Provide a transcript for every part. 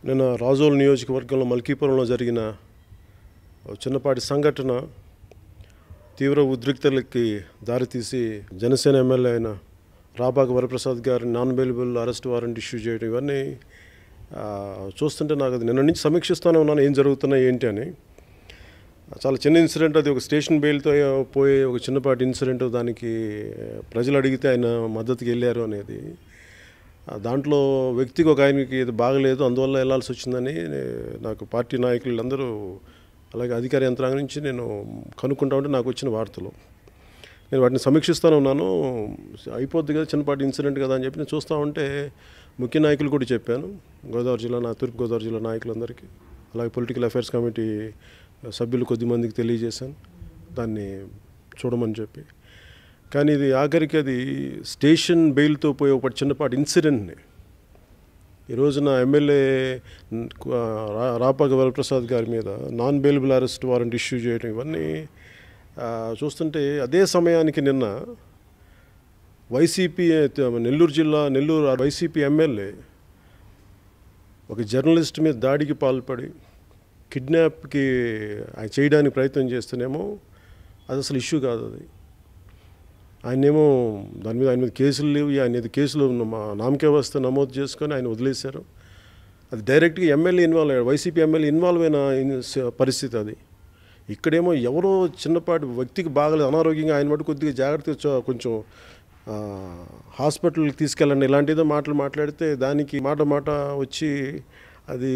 నిన్న రాజోల్ నియోజకవర్గంలో మల్కీపురంలో జరిగిన ఒక చిన్నపాటి సంఘటన తీవ్ర ఉద్రిక్తలకి దారితీసి జనసేన ఎమ్మెల్యే అయిన రాబాగ్ వరప్రసాద్ గారి non bailable arrest warrant issue చేయడం ఇవన్నీ ఆ, చూస్తుంటే నాకు అది నిన్న నుంచి సమీక్షిస్తూనే ఉన్నాను ఏం జరుగుతున్నాయి ఏంటి అని చాలా చిన్న ఇన్సిడెంట్ అది ఒక స్టేషన్ బెయిల్తో పోయే ఒక చిన్నపాటి ఇన్సిడెంట్ దానికి ప్రజలు అడిగితే ఆయన మద్దతుకి వెళ్ళారు అనేది ఆ, దాంట్లో వ్యక్తికి ఒక ఆయనకి ఇది బాగలేదు అందువల్ల వెళ్ళాల్సి వచ్చిందని నాకు పార్టీ నాయకులు అందరూ అలాగే అధికార యంత్రాంగం నుంచి నేను కనుక్కుంటా ఉంటే నాకు వచ్చిన వార్తలు నేను వాటిని సమీక్షిస్తూనే ఉన్నాను అయిపోద్ది కదా చిన్నపాటి ఇన్సిడెంట్ కదా అని చెప్పి నేను చూస్తూ ఉంటే ముఖ్య నాయకులు కూడా చెప్పాను గోదావరి జిల్లా నా తూర్పు గోదావరి జిల్లా నాయకులందరికీ అలాగే పొలిటికల్ అఫైర్స్ కమిటీ సభ్యులు కొద్దిమందికి తెలియజేశాను దాన్ని చూడమని చెప్పి కానీ ఇది ఆఖరికి అది స్టేషన్ బెయిల్తో పోయే ఒక చిన్నపాటి ఇన్సిడెంట్ని ఈ రోజున ఎమ్మెల్యే రా- రాపాక వరప్రసాద్ గారి మీద non bailable arrest warrant issue చేయడం ఇవన్నీ ఆ, చూస్తుంటే అదే సమయానికి నిన్న వైసీపీ నెల్లూరు జిల్లా నెల్లూరు వైసీపీ ఎమ్మెల్యే ఒక జర్నలిస్ట్ మీద దాడికి పాల్పడి కిడ్నాప్కి ఆయన చేయడానికి ప్రయత్నం చేస్తేనేమో అది అసలు ఇష్యూ కాదు అది ఆయనేమో దాని మీద ఆయన మీద కేసులు లేవు ఆయన మీద కేసులు మా నామకే వస్తే నమోదు చేసుకొని ఆయన వదిలేశారు అది డైరెక్ట్గా ఎమ్మెల్యే ఇన్వాల్వ్ అయ్యాడు వైసీపీ ఎమ్మెల్యే ఇన్వాల్వ్ అయిన ఇన్- స- పరిస్థితి అది ఇక్కడేమో ఎవరో చిన్నపాటి వ్యక్తికి బాగలేదు అనారోగ్యంగా ఆయన మటు కొద్దిగా జాగ్రత్తగా చో- కొంచెం ఆ, హాస్పిటల్కి తీసుకెళ్ళండి ఇలాంటిదో మాటలు మాట్లాడితే దానికి మాట మాట వచ్చి అది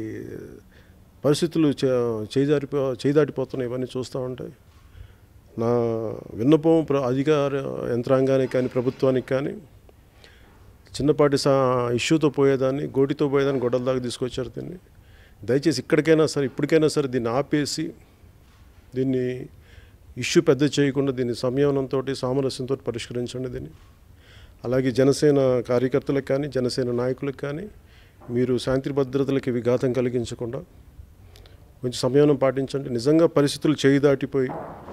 పరిస్థితులు చే- చేజారిపో చేదాటిపోతున్నాయి ఇవన్నీ చూస్తూ ఉంటాయి నా విన్నపం ప్ర అధికార యంత్రాంగానికి కానీ ప్రభుత్వానికి కానీ చిన్నపాటి సా ఇష్యూతో పోయేదాన్ని గోటితో పోయేదాన్ని గొడవల దాకా తీసుకొచ్చారు దీన్ని దయచేసి ఇక్కడికైనా సరే ఇప్పటికైనా సరే దీన్ని ఆపేసి దీన్ని ఇష్యూ పెద్ద చేయకుండా దీన్ని సంయమనంతో సామరస్యంతో పరిష్కరించండి దీన్ని అలాగే జనసేన కార్యకర్తలకు కానీ జనసేన నాయకులకు కానీ మీరు శాంతి భద్రతలకు విఘాతం కలిగించకుండా కొంచెం సంయమనం పాటించండి నిజంగా పరిస్థితులు చేయి దాటిపోయి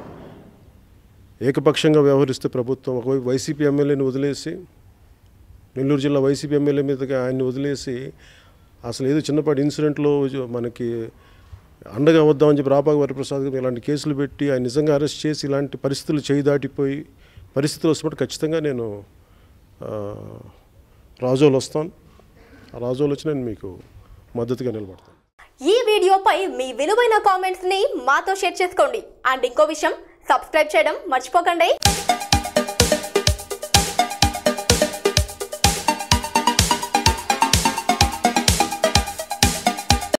ఏకపక్షంగా వ్యవహరిస్తే ప్రభుత్వం ఒకవైపు వైసీపీ ఎమ్మెల్యేని వదిలేసి నెల్లూరు జిల్లా వైసీపీ ఎమ్మెల్యే మీదగా ఆయన్ని వదిలేసి అసలు ఏదో చిన్నపాటి ఇన్సిడెంట్లో మనకి అండగా వద్దామని చెప్పి రాపాక వరప్రసాద్ గారు ఇలాంటి కేసులు పెట్టి ఆయన నిజంగా అరెస్ట్ చేసి ఇలాంటి పరిస్థితులు చేయి దాటిపోయి పరిస్థితులు వస్తున్నప్పుడు ఖచ్చితంగా నేను ఆ, రాజోలు వస్తాను ఆ రాజోలు వచ్చి నేను మీకు మద్దతుగా నిలబడతాను ఈ వీడియోపై మీ విలువైన కామెంట్స్ ని మాతో షేర్ చేసుకోండి అండ్ ఇంకో విషయం సబ్స్క్రైబ్ చేయడం మర్చిపోకండి